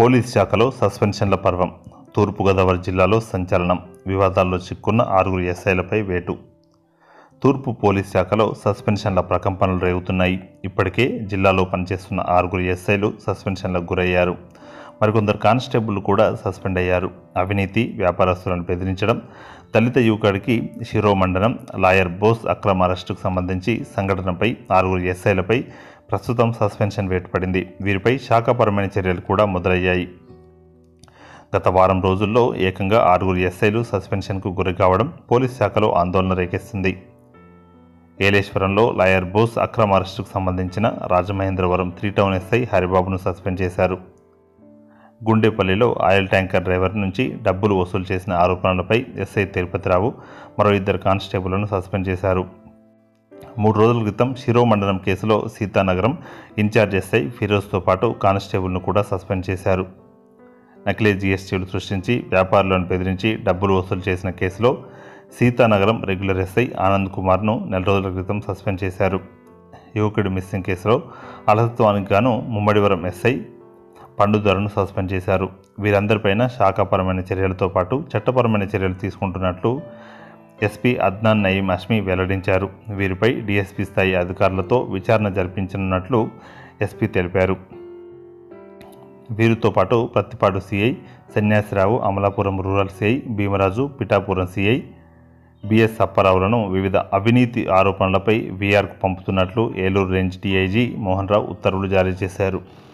police శాఖలో సస్పెన్షన్ల పర్వం తూర్పుగోదావరి జిల్లాలో సంచలనం వివాదాల్లో చిక్కున్న ఆరుగురు ఎస్ఐలపై వేటు తూర్పు పోలీస్ శాఖలో సస్పెన్షన్ల ప్రకంపనలు రేగుతున్నాయి ఇప్పటికే జిల్లాలో పనిచేస్తున్న ఆరుగురు ఎస్ఐలు సస్పెన్షన్లకు గురయ్యారు మరికొందరు కానిస్టేబుల్ కూడా సస్పెండ్ అయ్యారు అవినీతి వ్యాపారస్తులను బెదిరించడం దళిత యువకుడికి శిరోమండనం లాయర్ బోస్ అక్రమ అరెస్టుకు సంబంధించి సంఘటనపై ఆరుగురు ఎస్ఐలపై ప్రస్తుతం సస్పెన్షన్ వేటు పడింది వీరిపై శాఖపరమైన చర్యలు కూడా మొదలయ్యాయి గత వారం రోజుల్లో ఏకంగా ఆరుగురు ఎస్ఐలు సస్పెన్షన్కు గురి కావడం పోలీస్ శాఖలో ఆందోళన రేకెత్తింది ఏలేశ్వరంలో లాయర్ బోస్ అక్రమ అరెస్టుకు సంబంధించిన రాజమహేంద్రవరం త్రీ టౌన్ ఎస్ఐ హరిబాబును సస్పెండ్ చేశారు గుండేపల్లిలో ఆయిల్ ట్యాంకర్ డ్రైవర్ నుంచి డబ్బులు వసూలు చేసిన ఆరోపణలపై ఎస్ఐ తిరుపతిరావు మరో ఇద్దరు కానిస్టేబుల్ను సస్పెండ్ చేశారు మూడు రోజుల క్రితం శిరోమండలం కేసులో సీతానగరం ఇన్ఛార్జ్ ఎస్ఐ ఫిరోజ్తో పాటు కానిస్టేబుల్ను కూడా సస్పెండ్ చేశారు నకిలీ జీఎస్టీలు సృష్టించి వ్యాపారులను బెదిరించి డబ్బులు వసూలు చేసిన కేసులో సీతానగరం రెగ్యులర్ ఎస్ఐ ఆనంద్ కుమార్ను నెల రోజుల క్రితం సస్పెండ్ చేశారు యువకుడి మిస్సింగ్ కేసులో అలసత్వానికి గాను ముమ్మడివరం ఎస్ఐ పండుధరను సస్పెండ్ చేశారు వీరందరిపైన శాఖాపరమైన చర్యలతో పాటు చట్టపరమైన చర్యలు తీసుకుంటున్నట్లు ఎస్పీ అద్నాన్ నయీం అష్మి వెల్లడించారు వీరిపై డీఎస్పీ స్థాయి అధికారులతో విచారణ జరిపించనున్నట్లు ఎస్పీ తెలిపారు వీరితో పాటు Prathipadu CI Sanyasirao Amalapuram rural CI Bheemaraju Pithapuram CI BS అప్పారావులను వివిధ అవినీతి ఆరోపణలపై వీఆర్కు పంపుతున్నట్లు ఏలూరు రేంజ్ డీఐజీ మోహన్ రావు ఉత్తర్వులు జారీ చేశారు